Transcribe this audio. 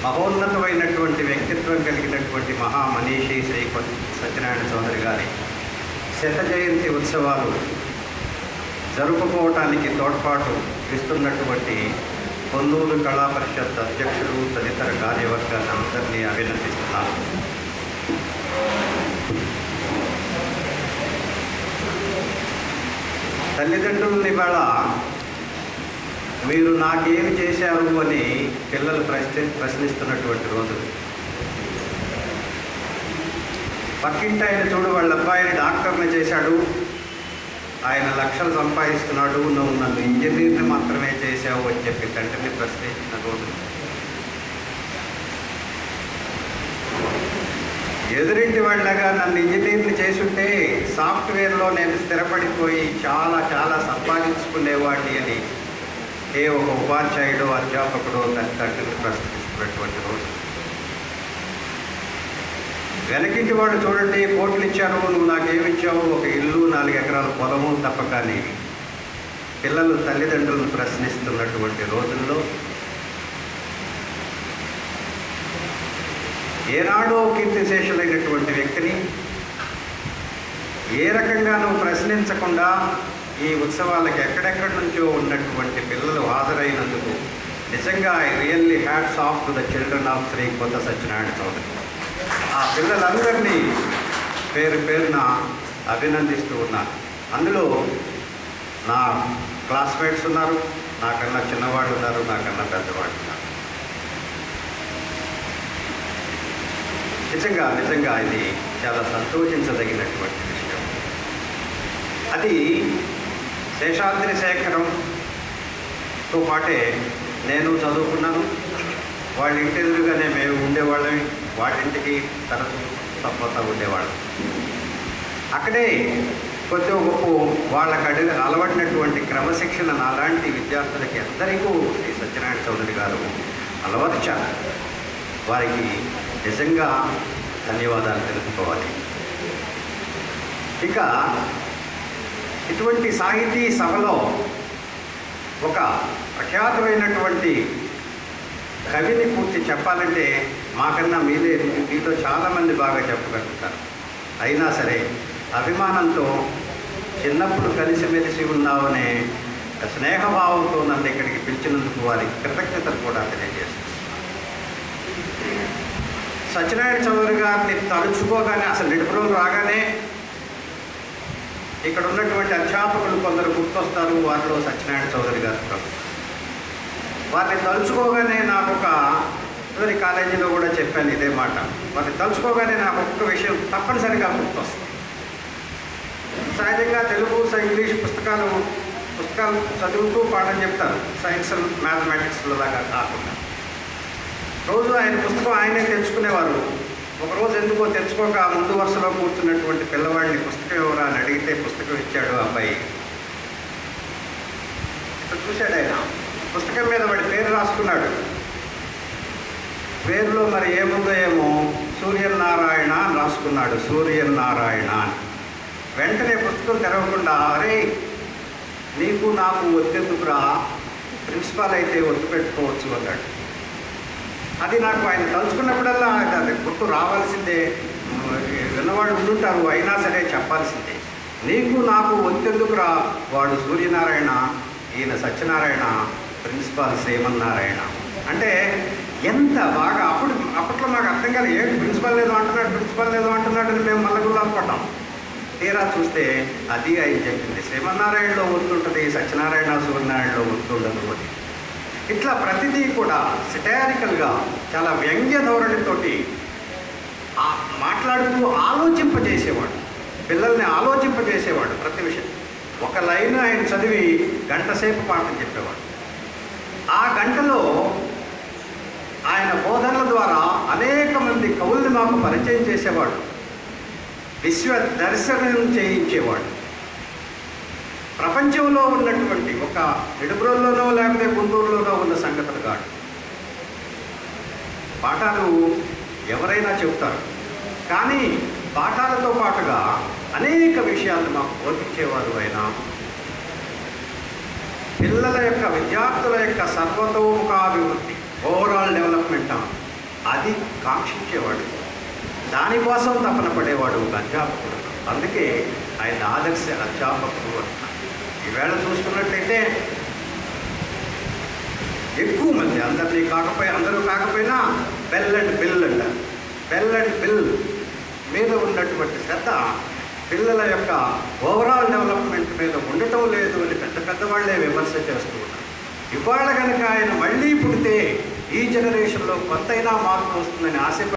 మహోన్నతమైనటువంటి వ్యక్తిత్వం కలిగినటువంటి మహామనీషి శ్రీ కొ- సత్యనారాయణ చౌదరి గారి శత జయంతి ఉత్సవాలు జరుపుకోవటానికి తోడ్పాటు ఇస్తున్నటువంటి పొన్నూరు కళా పరిషత్ అధ్యక్షులు తదితర కార్యవర్గాన్ని అందరినీ అభినందిస్తున్నాను తల్లిదండ్రులని ఇవాళ మీరు నాకేమి చేశారు అని పిల్లలు ప్రశ్న ప్రశ్నిస్తున్నటువంటి రోజులు పక్కింటి ఆయన చూడు వాళ్ళ అబ్బాయిని డాక్టర్ని చేశాడు ఆయన లక్షలు సంపాదిస్తున్నాడు నువ్వు నన్ను ఇంజనీర్ని మాత్రమే చేశావు అని చెప్పి తండ్రిని ప్రశ్నించిన రోజులు ఎదురింటి వాళ్ళగా నన్ను ఇంజనీర్ని చేసుంటే సాఫ్ట్వేర్లో నేను స్థిరపడిపోయి చాలా చాలా సంపాదించుకునేవాడిని అని ఏ ఒక ఉపాధ్యాయుడు అధ్యాపకుడు తన తండ్రిని ప్రశ్నిస్తున్నటువంటి రోజు వెనకింటి వాడు చూడండి కోట్లు ఇచ్చారు నువ్వు నాకేమిచ్చావు ఒక ఇల్లు నాలుగు ఎకరాల పొలము తప్ప కానీ పిల్లలు తల్లిదండ్రులను ప్రశ్నిస్తున్నటువంటి రోజుల్లో ఏనాడో కీర్తిశేషులైనటువంటి వ్యక్తిని ఏ రకంగానూ ప్రశ్నించకుండా ఈ ఉత్సవాలకు ఎక్కడెక్కడి నుంచో ఉన్నటువంటి పిల్లలు హాజరైనందుకు నిజంగా I really hats off to the children of Shri Kotha Satyanarayana Chowdary ఆ పిల్లలందరినీ పేరు పేరున అభినందిస్తూ ఉన్నాను అందులో నా క్లాస్మేట్స్ ఉన్నారు నాకన్నా చిన్నవాళ్ళు ఉన్నారు నాకన్నా పెద్దవాళ్ళు ఉన్నారు నిజంగా నిజంగా ఇది చాలా సంతోషించదగినటువంటి విషయం అది శేషాద్రి శేఖరంతో పాటే నేను చదువుకున్నాను వాళ్ళ ఇంటి ఎదురుగానే మేము ఉండేవాళ్ళం వాళ్ళ ఇంటికి తరచు తప్పత ఉండేవాళ్ళం అక్కడే కొద్ది గొప్ప వాళ్ళకి అడిగి అలవడినటువంటి క్రమశిక్షణ నాలాంటి విద్యార్థులకి అందరికీ శ్రీ సత్యనారాయణ చౌదరి గారు అలవర్చారు వారికి నిజంగా ధన్యవాదాలు తెలుపుకోవాలి ఇక ఇటువంటి సాహితీ సభలో ఒక ప్రఖ్యాతమైనటువంటి కవిని పూర్తి చెప్పాలంటే మాకన్నా మీదే మీతో చాలామంది బాగా చెప్పగలుగుతారు అయినా సరే అభిమానంతో చిన్నప్పుడు కలిసిమెలిసి ఉన్నామనే స్నేహభావంతో నన్ను ఇక్కడికి పిలిచినందుకు వారికి కృతజ్ఞతలు కూడా తెలియజేస్తాను సత్యనారాయణ చౌదరి గారిని తలుచుకోగానే అసలు నిడుపురోలు రాగానే ఇక్కడ ఉన్నటువంటి అధ్యాపకులు కొందరు గుర్తొస్తారు వారిలో సత్యనారాయణ చౌదరి గారు ఒకరు. వారిని తలుచుకోగానే నాకు ఒక చివరి కాలేజీలో కూడా చెప్పాను ఇదే మాట వారిని తలుచుకోగానే నాకు ఒక్క విషయం తప్పనిసరిగా గుర్తొస్తుంది సహజంగా తెలుగు స- ఇంగ్లీష్ పుస్తకాలు పుస్తకాలు చదువుతూ పాఠం చెప్తారు సైన్స్ మ్యాథమెటిక్స్లో లాగా కాకుండా రోజు ఆయన పుస్తకం ఆయనే తెచ్చుకునేవారు ఒకరోజు ఎందుకో తెచ్చుకోక ముందు వరుసలో కూర్చున్నటువంటి పిల్లవాడిని పుస్తకం ఎవరా అని అడిగితే పుస్తకం ఇచ్చాడు ఆ అబ్బాయి ఇక్కడ చూశాడు ఆయన పుస్తకం మీద వాడి పేరు రాసుకున్నాడు పేరులో మరి ఏముందో ఏమో సూర్యనారాయణ అని రాసుకున్నాడు సూర్యనారాయణ అని వెంటనే పుస్తకం తెరవకుండా అరే నీకు నాకు ఒత్తెందుకురా ప్రిన్సిపాల్ అయితే ఒత్తు పెట్టుకోవచ్చు అన్నాడు అది నాకు ఆయన తలుచుకున్నప్పుడల్లా అది- అది గుర్తు రావాల్సిందే విన్నవాడు ఉండుంటారు అయినా సరే చెప్పాల్సిందే నీకు నాకు ఒత్తెందుకురా వాడు సూర్యనారాయణ ఈయన సత్యనారాయణ ప్రిన్సిపాల్ శ్రీమన్నారాయణ అంటే ఎంత బాగా అప్పుడు అప్పట్లో మాకు అర్థం కాదు ఏంటి ప్రిన్సిపల్ లేదు అంటున్నాడు ప్రిన్సిపల్ లేదు అంటున్నాడు అని మేము మల్లగుల్లా పడ్డాం తీరా చూస్తే అది ఆయన చెప్పింది శ్రీమన్నారాయణలో ఒత్తుంటుంది సత్యనారాయణ సూర్యనారాయణలో ఒత్తుండదు అని ఇట్లా ప్రతిదీ కూడా సిటారికల్గా చాలా వ్యంగ్య ధోరణితోటి ఆ మాట్లాడుతూ ఆలోచింపజేసేవాడు పిల్లల్ని ఆలోచింపజేసేవాడు ప్రతి విషయం ఒక లైన్ ఆయన చదివి గంట సేపు పాఠం చెప్పేవాడు ఆ గంటలో ఆయన బోధనల ద్వారా అనేక మంది కవుల్ని మాకు పరిచయం చేసేవాడు విశ్వ దర్శనం చేయించేవాడు ప్రపంచంలో ఉన్నటువంటి ఒక నిడుబ్రోల్లోనో లేకపోతే గుంటూరులోనో ఉన్న సంగతులు కాదు పాఠాలు ఎవరైనా చెప్తారు కానీ పాఠాలతో పాటుగా అనేక విషయాలను మాకు బోధించేవారు ఆయన పిల్లల యొక్క విద్యార్థుల యొక్క సర్వతోముఖాభివృద్ధి ఓవరాల్ డెవలప్మెంట్ కాంక్షించేవాడు దానికోసం తపన పడేవాడు ఒక అధ్యాపకుడు అందుకే ఆయన ఆదర్శ అధ్యాపకుడు అంటున్నారు ఈవేళ చూసుకున్నట్లయితే ఎక్కువ మంది అందరినీ కాకపోయి అందరూ కాకపోయినా బెల్ అండ్ బిల్ అంటారు బెల్ అండ్ బిల్ మీద ఉన్నటువంటి శ్రద్ధ పిల్లల యొక్క ఓవరాల్ డెవలప్మెంట్ మీద ఉండటం లేదు అని పెద్ద పెద్దవాళ్లే విమర్శ చేస్తూ ఉన్నారు ఇవాళ కనుక ఆయన మళ్ళీ పుడితే ఈ జనరేషన్లో కొత్తైనా మార్పు వస్తుందని ఆశ